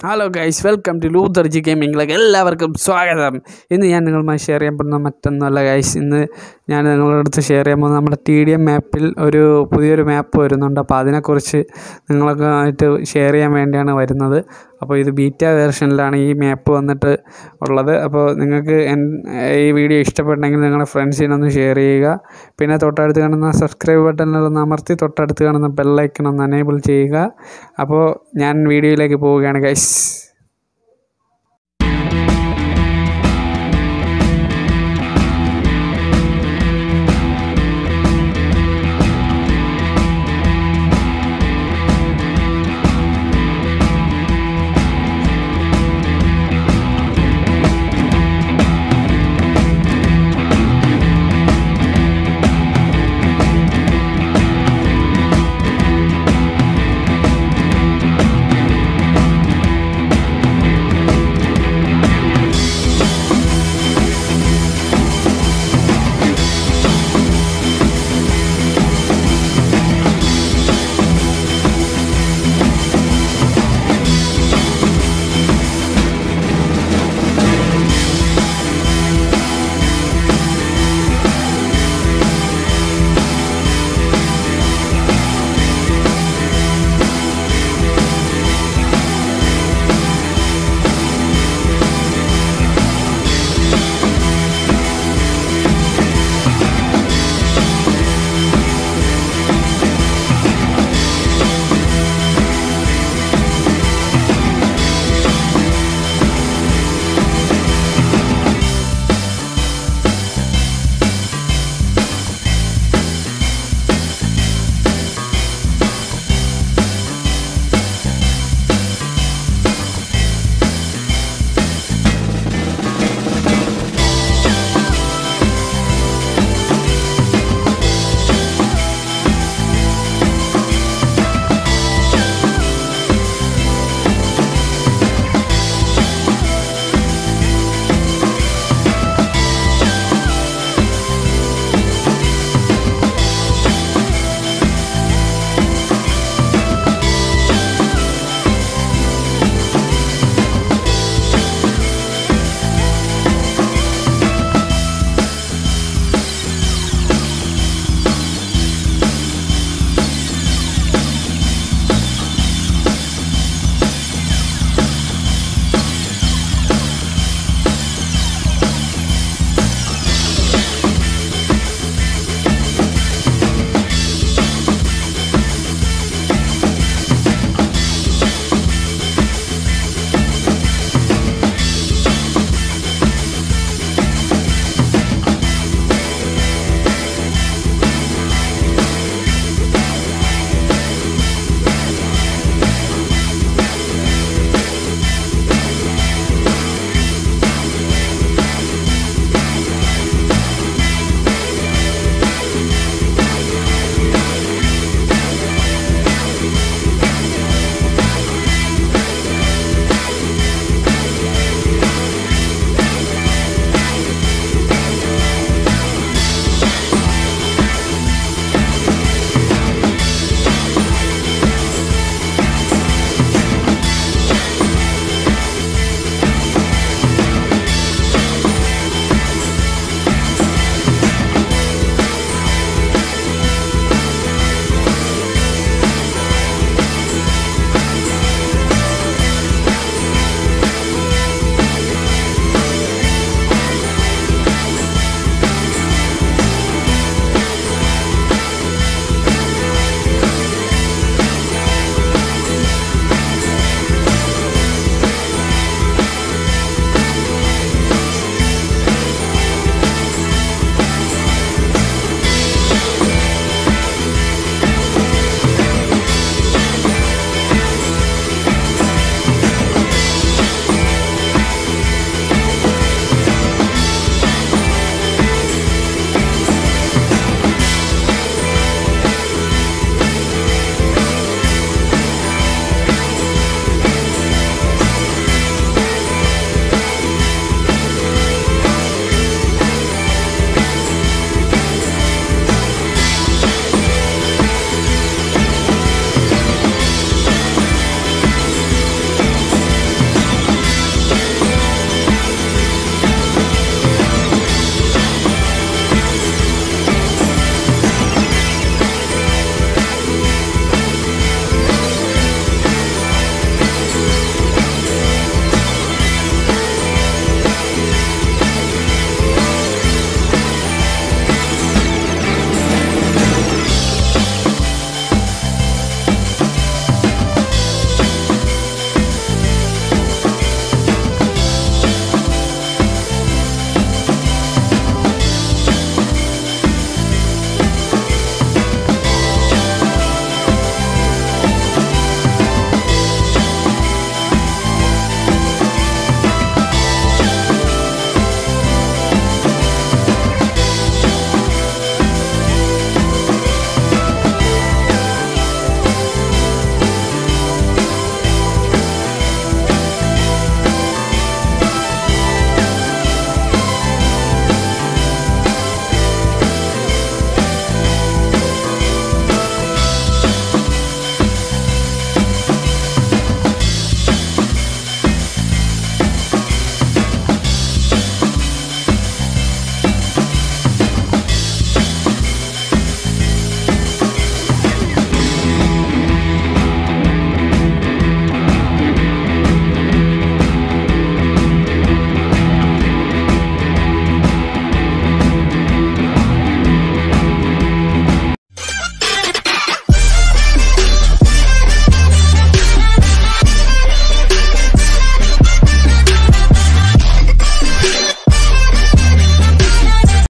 hello guys welcome to Luther G ഗെയിമിങ്ങിലേക്ക് എല്ലാവർക്കും സ്വാഗതം ഇന്ന് ഞാൻ നിങ്ങളുമായി ഷെയർ ചെയ്യാൻ പോകുന്ന മറ്റൊന്നുമല്ല ഗൈസ് ഇന്ന് ഞാൻ നിങ്ങളുടെ അടുത്ത് ഷെയർ ചെയ്യാൻ പോകുന്നത് നമ്മുടെ ടി ഡി എം മാപ്പിൽ ഒരു പുതിയൊരു മാപ്പ് വരുന്നുണ്ട് അപ്പോൾ അതിനെക്കുറിച്ച് നിങ്ങളൊക്കെ ആയിട്ട് ഷെയർ ചെയ്യാൻ വേണ്ടിയാണ് വരുന്നത് അപ്പോൾ ഇത് ബീറ്റ വേർഷനിലാണ് ഈ മാപ്പ് വന്നിട്ട് ഉള്ളത് അപ്പോൾ നിങ്ങൾക്ക് എൻ- ഈ വീഡിയോ ഇഷ്ടപ്പെട്ടെങ്കിൽ നിങ്ങളുടെ ഫ്രണ്ട്സിനൊന്ന് ഷെയർ ചെയ്യുക പിന്നെ തൊട്ടടുത്ത് കാണുന്ന സബ്സ്ക്രൈബ് ബട്ടണിലൊന്ന് അമർത്തി തൊട്ടടുത്ത് കാണുന്ന ബെല്ലൈക്കൺ ഒന്ന് എനേബിൾ ചെയ്യുക അപ്പോൾ ഞാൻ വീഡിയോയിലേക്ക് പോവുകയാണ് ഗൈസ്